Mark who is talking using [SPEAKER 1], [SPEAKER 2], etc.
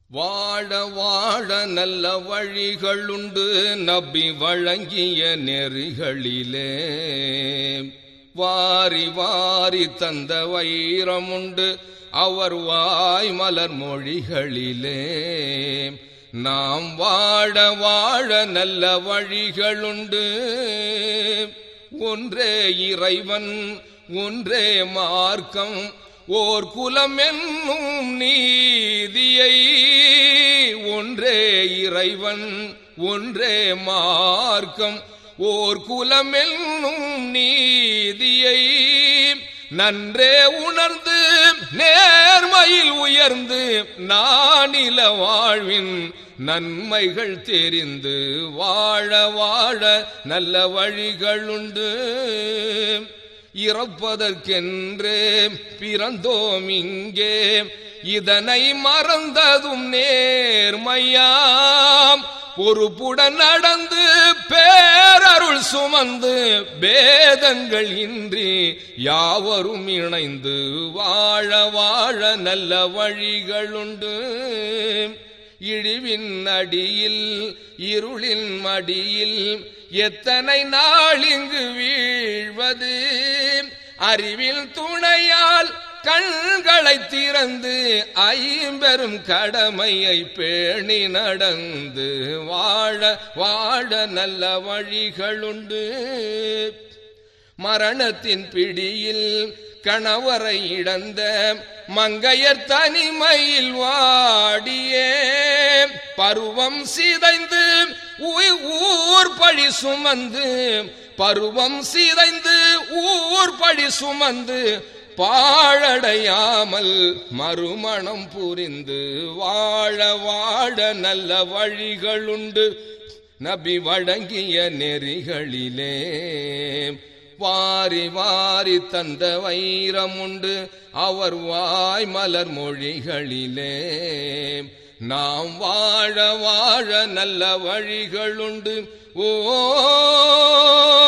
[SPEAKER 1] வாழ வாழ நல்ல வழிகளுண்டு நபி வழங்கிய நெறிகளிலே வாரி வாரி தந்த வைரமுண்டு அவர் வாய் மலர் மொழிகளிலே நாம் வாழ வாழ நல்ல வழிகளுண்டு ஒன்றே இறைவன் ஒன்றே மார்க்கம் ஓர் குலம் என்னும் நீதியை ஒன்றே இறைவன் ஒன்றே மார்க்கம் ஓர் குலம் என்னும் நீதியை நன்றே உணர்ந்து நேர்மையில் உயர்ந்து நானில வாழ்வின் நன்மைகள் தெரிந்து வாழ வாழ நல்ல வழிகளுண்டு இறப்பதற்கென்றே பிறந்தோம் இங்கே இதனை மறந்ததும் நேர்மையாம் பொறுப்புடன் நடந்து பேரருள் சுமந்து பேதங்கள் இன்றி யாவரும் இணைந்து வாழ வாழ நல்ல வழிகளுண்டு இழிவின் அடியில் இருளின் மடியில் எத்தனை நாள் இங்கு வீழ்வது அறிவில் துணையால் கண்களை திறந்து ஐம்பெரும் கடமையை பேணி நடந்து வாழ வாழ நல்ல வழிகளுண்டு மரணத்தின் பிடியில் கணவரை இழந்த மங்கையர் தனிமையில் வாடியே பருவம் சிதைந்து ஊர் பழி சுமந்து பருவம் சிதைந்து ஊர் பழி சுமந்து பாழடையாமல் மறுமணம் புரிந்து வாழ வாழ நல்ல வழிகளுண்டு நபி வழங்கிய நெறிகளிலே வாரி வாரி தந்த வைரமுண்டு அவர் வாய் மலர் மொழிகளிலே நாம் வாழ வாழ நல்ல வழிகளுண்டு ஓ